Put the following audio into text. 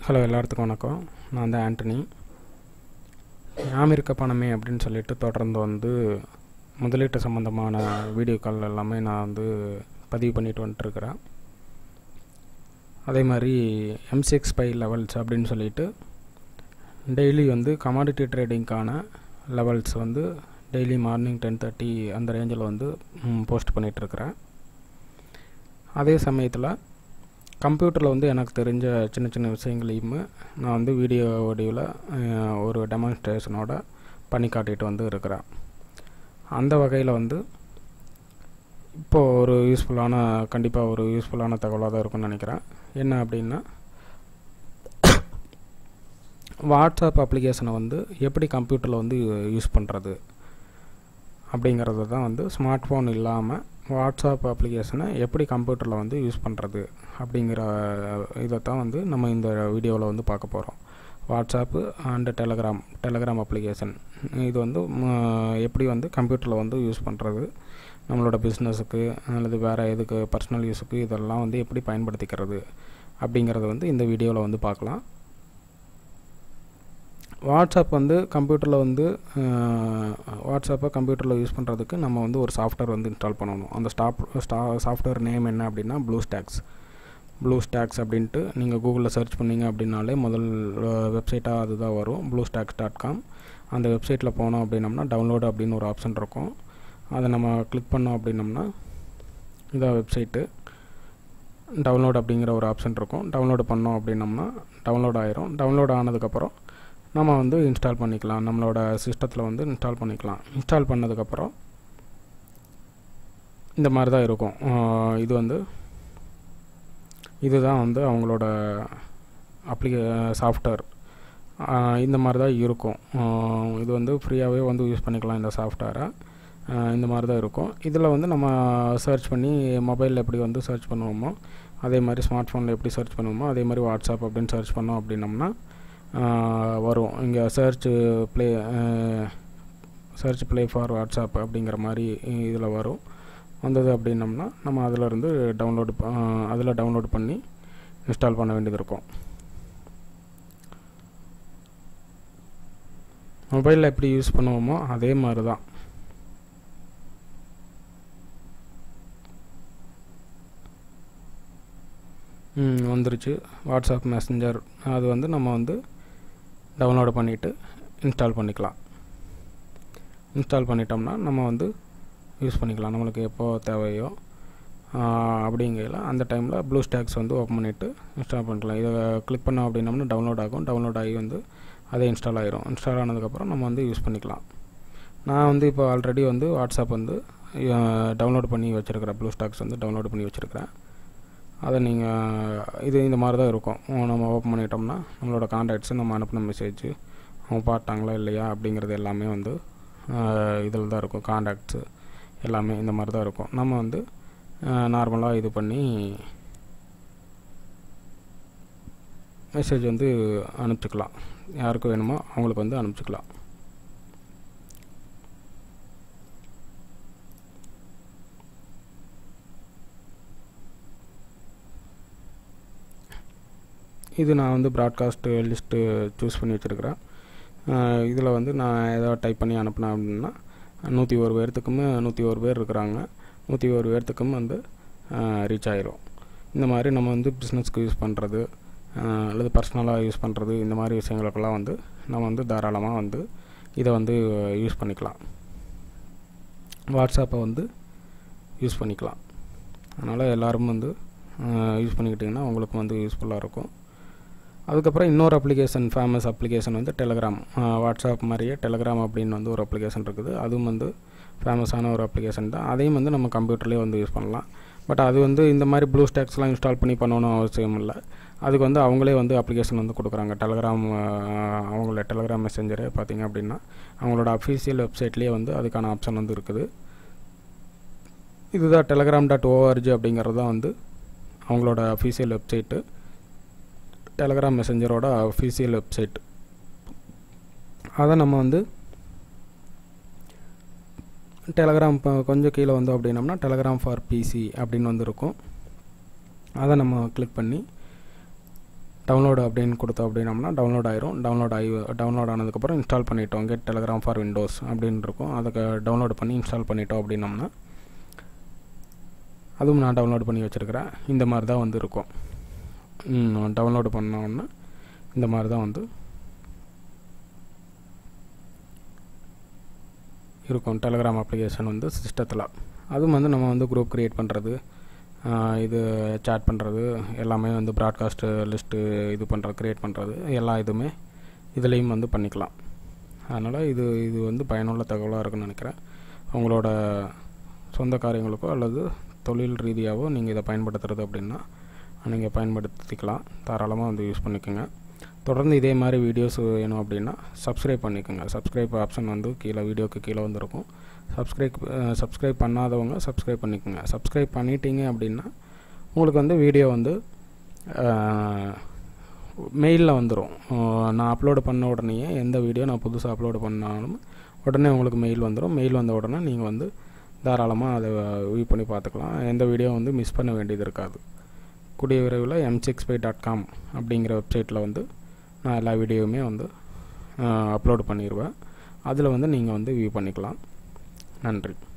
hello எல்லாத்துக்கும் வணக்கம் நான் தான் ஆண்டனி ஞாபகம் இருக்க பணமே அப்படின்னு சொல்லிட்டு தொடர்ந்து வந்து முதலீட்டு சம்மந்தமான வீடியோக்கள் எல்லாமே நான் வந்து பதிவு பண்ணிட்டு வந்துட்டுருக்கிறேன் அதே மாதிரி எம்சிஎக்ஸ் பை லெவல்ஸ் அப்படின்னு சொல்லிட்டு டெய்லி வந்து கமாடிட்டி ட்ரேடிங்க்கான லெவல்ஸ் வந்து டெய்லி மார்னிங் டென் தேர்ட்டி அந்த ரேஞ்சில் வந்து போஸ்ட் பண்ணிகிட்ருக்கிறேன் அதே சமயத்தில் கம்ப்யூட்டரில் வந்து எனக்கு தெரிஞ்ச சின்ன சின்ன விஷயங்களையுமே நான் வந்து வீடியோ வடிவில் ஒரு டெமான்ஸ்ட்ரேஷனோட பண்ணி காட்டிட்டு வந்து இருக்கிறேன் அந்த வகையில் வந்து இப்போது ஒரு யூஸ்ஃபுல்லான கண்டிப்பாக ஒரு யூஸ்ஃபுல்லான தகவலாக தான் இருக்கும்னு நினைக்கிறேன் என்ன அப்படின்னா வாட்ஸ்அப் அப்ளிகேஷனை வந்து எப்படி கம்ப்யூட்டரில் வந்து யூஸ் பண்ணுறது அப்படிங்கிறது தான் வந்து ஸ்மார்ட் ஃபோன் இல்லாமல் வாட்ஸ்அப் அப்ளிகேஷனை எப்படி கம்ப்யூட்டரில் வந்து யூஸ் பண்ணுறது அப்படிங்கிற இதை தான் வந்து நம்ம இந்த வீடியோவில் வந்து பார்க்க போகிறோம் WhatsApp and Telegram Telegram application இது வந்து எப்படி வந்து கம்ப்யூட்டரில் வந்து யூஸ் பண்ணுறது நம்மளோட பிஸ்னஸுக்கு அல்லது வேறு எதுக்கு பர்சனல் யூஸுக்கு இதெல்லாம் வந்து எப்படி பயன்படுத்திக்கிறது அப்படிங்கிறத வந்து இந்த வீடியோவில் வந்து பார்க்கலாம் வாட்ஸ்அப் வந்து கம்ப்யூட்டரில் வந்து வாட்ஸ்அப்பை கம்ப்யூட்டரில் யூஸ் பண்ணுறதுக்கு நம்ம வந்து ஒரு சாஃப்ட்வேர் வந்து இன்ஸ்டால் பண்ணணும் அந்த ஸ்டாப் ஸ்டா சாஃப்ட்வேர் நேம் என்ன அப்படின்னா ப்ளூ ஸ்டாக்ஸ் ப்ளூ ஸ்டாக்ஸ் அப்படின்ட்டு நீங்கள் கூகுளில் சர்ச் பண்ணிங்க அப்படின்னாலே முதல் வெப்சைட்டாக அதுதான் வரும் ப்ளூ ஸ்டாக்ஸ் டாட் காம் அந்த வெப்சைட்டில் போனோம் அப்படின்னம்னா டவுன்லோடு அப்படின்னு ஒரு ஆப்ஷன் இருக்கும் அதை நம்ம கிளிக் பண்ணோம் அப்படின்னம்னா இதான் வெப்சைட்டு டவுன்லோட் அப்படிங்கிற ஒரு ஆப்ஷன் இருக்கும் டவுன்லோடு பண்ணோம் அப்படின்னம்னா டவுன்லோட் ஆயிரும் டவுன்லோட் ஆனதுக்கப்புறம் நம்ம வந்து இன்ஸ்டால் பண்ணிக்கலாம் நம்மளோட சிஸ்டத்தில் வந்து இன்ஸ்டால் பண்ணிக்கலாம் இன்ஸ்டால் பண்ணதுக்கப்புறம் இந்த மாதிரி தான் இருக்கும் இது வந்து இதுதான் வந்து அவங்களோட அப்ளிகே சாஃப்ட்வேர் இந்த மாதிரி தான் இருக்கும் இது வந்து ஃப்ரீயாகவே வந்து யூஸ் பண்ணிக்கலாம் இந்த சாஃப்ட்வேரை இந்த மாதிரி தான் இருக்கும் இதில் வந்து நம்ம சர்ச் பண்ணி மொபைலில் எப்படி வந்து சர்ச் பண்ணுவோமோ அதே மாதிரி ஸ்மார்ட் ஃபோனில் எப்படி சர்ச் பண்ணுவோமோ அதே மாதிரி வாட்ஸ்அப் அப்படின்னு சர்ச் பண்ணோம் அப்படின்னம்னா வரும் இங்கே search play search play for WhatsApp அப்படிங்கிற மாதிரி இதில் வரும் வந்தது அப்படின்னம்னா நம்ம அதிலிருந்து டவுன்லோடு அதில் டவுன்லோட் பண்ணி இன்ஸ்டால் பண்ண வேண்டியது இருக்கும் மொபைலில் எப்படி யூஸ் பண்ணுவோமோ அதே மாதிரி தான் வந்துருச்சு வாட்ஸ்அப் மெசஞ்சர் அது வந்து நம்ம வந்து டவுன்லோடு பண்ணிவிட்டு இன்ஸ்டால் பண்ணிக்கலாம் இன்ஸ்டால் பண்ணிட்டோம்னா நம்ம வந்து யூஸ் பண்ணிக்கலாம் நம்மளுக்கு எப்போ தேவையோ அப்படிங்கையில் அந்த டைமில் ப்ளூ ஸ்டாக்ஸ் வந்து ஓப்பன் பண்ணிவிட்டு இன்ஸ்டால் பண்ணிக்கலாம் இதை கிளிக் பண்ணோம் அப்படின்னம்னா டவுன்லோட் ஆகும் டவுன்லோட் ஆகி வந்து அதே இன்ஸ்டால் ஆகிரும் இன்ஸ்டால் ஆனதுக்கப்புறம் நம்ம வந்து யூஸ் பண்ணிக்கலாம் நான் வந்து இப்போ ஆல்ரெடி வந்து வாட்ஸ்அப் வந்து டவுன்லோட் பண்ணி வச்சுருக்கிறேன் ப்ளூ ஸ்டாக்ஸ் வந்து டவுன்லோட் பண்ணி வச்சுருக்கிறேன் அதை நீங்கள் இது இந்த மாதிரி தான் இருக்கும் நம்ம ஓப்பன் பண்ணிட்டோம்னா நம்மளோட கான்டாக்ட்ஸு நம்ம அனுப்பின மெசேஜ் அவங்க பார்த்தாங்களா இல்லையா அப்படிங்கிறது எல்லாமே வந்து இதில் தான் இருக்கும் கான்டாக்ட்ஸு எல்லாமே இந்த மாதிரி தான் இருக்கும் நம்ம வந்து நார்மலாக இது பண்ணி மெசேஜ் வந்து அனுப்பிச்சிக்கலாம் யாருக்கு வேணுமோ அவங்களுக்கு வந்து அனுப்பிச்சிக்கலாம் இது நான் வந்து ப்ராட்காஸ்ட்டு லிஸ்ட்டு சூஸ் பண்ணி வச்சுருக்கிறேன் இதில் வந்து நான் ஏதாவது டைப் பண்ணி அனுப்பினேன் அப்படின்னா நூற்றி ஒரு பேர்த்துக்குமே நூற்றி ஒரு பேர் இருக்கிறாங்க நூற்றி ஒரு பேர்த்துக்கும் வந்து ரீச் ஆயிரும் இந்த மாதிரி நம்ம வந்து பிஸ்னஸ்க்கு யூஸ் பண்ணுறது அல்லது பர்சனலாக யூஸ் பண்ணுறது இந்த மாதிரி விஷயங்களுக்கெல்லாம் வந்து நம்ம வந்து தாராளமாக வந்து இதை வந்து யூஸ் பண்ணிக்கலாம் வாட்ஸ்அப்பை வந்து யூஸ் பண்ணிக்கலாம் அதனால் எல்லோரும் வந்து யூஸ் பண்ணிக்கிட்டிங்கன்னா உங்களுக்கு வந்து யூஸ்ஃபுல்லாக இருக்கும் அதுக்கப்புறம் இன்னொரு அப்ளிகேஷன் ஃபேமஸ் அப்ளிகேஷன் வந்து டெலகிராம் வாட்ஸ்அப் மாதிரியே டெலகிராம் அப்படின்னு வந்து ஒரு அப்ளிகேஷன் இருக்குது அதுவும் வந்து ஃபேமஸான ஒரு அப்ளிகேஷன் தான் அதையும் வந்து நம்ம கம்ப்யூட்டர்லேயே வந்து யூஸ் பண்ணலாம் பட் அது வந்து இந்த மாதிரி ப்ளூ ஸ்டாக்ஸ்லாம் இன்ஸ்டால் பண்ணி பண்ணணும் அவசியம் இல்லை அதுக்கு வந்து அவங்களே வந்து அப்ளிகேஷன் வந்து கொடுக்குறாங்க டெலகிராம் அவங்களோட டெலகிராம் மெசேஞ்சரே பார்த்திங்க அப்படின்னா அவங்களோட அஃபீஷியல் வெப்சைட்லேயே வந்து அதுக்கான ஆப்ஷன் வந்து இருக்குது இதுதான் டெலகிராம் டாட் ஓஆர்ஜி அப்படிங்கிறது தான் வந்து அவங்களோட அஃபீஷியல் வெப்சைட்டு டெலகிராம் மெசஞ்சரோட அஃபீஷியல் வெப்சைட் அதை நம்ம வந்து டெலகிராம் இப்போ கொஞ்சம் கீழே வந்தோம் அப்படின்னம்னா டெலகிராம் ஃபார் பிசி அப்படின்னு வந்து இருக்கும் அதை நம்ம கிளிக் பண்ணி டவுன்லோடு அப்படின்னு கொடுத்தோம் அப்படின்னம்னா டவுன்லோட் ஆயிரும் டவுன்லோட் ஆகி டவுன்லோட் ஆனதுக்கப்புறம் இன்ஸ்டால் பண்ணிட்டோம் கெட் டெலகிராம் ஃபார் விண்டோஸ் அப்படின்னு இருக்கும் அதுக்கு டவுன்லோட் பண்ணி இன்ஸ்டால் பண்ணிட்டோம் அப்படின்னம்னா அதுவும் நான் டவுன்லோட் பண்ணி வச்சுருக்கிறேன் இந்த மாதிரி தான் வந்து இருக்கும் டவுன்லோடு பண்ணோன்னா இந்த மாதிரி தான் வந்து இருக்கும் டெலகிராம் அப்ளிகேஷன் வந்து சிஸ்டத்தில் அதுவும் வந்து நம்ம வந்து குரூப் க்ரியேட் பண்ணுறது இது சேட் பண்ணுறது எல்லாமே வந்து ப்ராட்காஸ்ட்டு லிஸ்ட்டு இது பண்ணுறது க்ரியேட் பண்ணுறது எல்லா இதுவுமே இதுலேயும் வந்து பண்ணிக்கலாம் அதனால் இது இது வந்து பயனுள்ள தகவலாக இருக்குன்னு நினைக்கிறேன் உங்களோட சொந்த காரியங்களுக்கோ அல்லது தொழில் ரீதியாகவோ நீங்கள் இதை பயன்படுத்துறது அப்படின்னா நீங்கள் பயன்படுத்திக்கலாம் தாராளமாக வந்து யூஸ் பண்ணிக்கோங்க தொடர்ந்து இதே மாதிரி வீடியோஸ் வேணும் அப்படின்னா சப்ஸ்கிரைப் பண்ணிக்கோங்க சப்ஸ்கிரைப் ஆப்ஷன் வந்து கீழே வீடியோக்கு கீழே வந்துருக்கும் சப்ஸ்கிரைப் சப்ஸ்கிரைப் பண்ணாதவங்க சப்ஸ்கிரைப் பண்ணிக்கோங்க சப்ஸ்கிரைப் பண்ணிட்டீங்க அப்படின்னா உங்களுக்கு வந்து வீடியோ வந்து மெயிலில் வந்துடும் நான் அப்லோடு பண்ண உடனேயே எந்த வீடியோ நான் புதுசாக அப்லோடு பண்ணாலும் உடனே உங்களுக்கு மெயில் வந்துடும் மெயில் வந்த உடனே நீங்கள் வந்து தாராளமாக அதை வியூ பண்ணி பார்த்துக்கலாம் எந்த வீடியோ வந்து மிஸ் பண்ண வேண்டியது இருக்காது கூடிய விரைவில் M six five dot com அப்படிங்கிற வெப்சைட்டில் வந்து நான் எல்லா வீடியோவுமே வந்து அப்லோடு பண்ணிடுவேன் அதில் வந்து நீங்கள் வந்து வியூ பண்ணிக்கலாம் நன்றி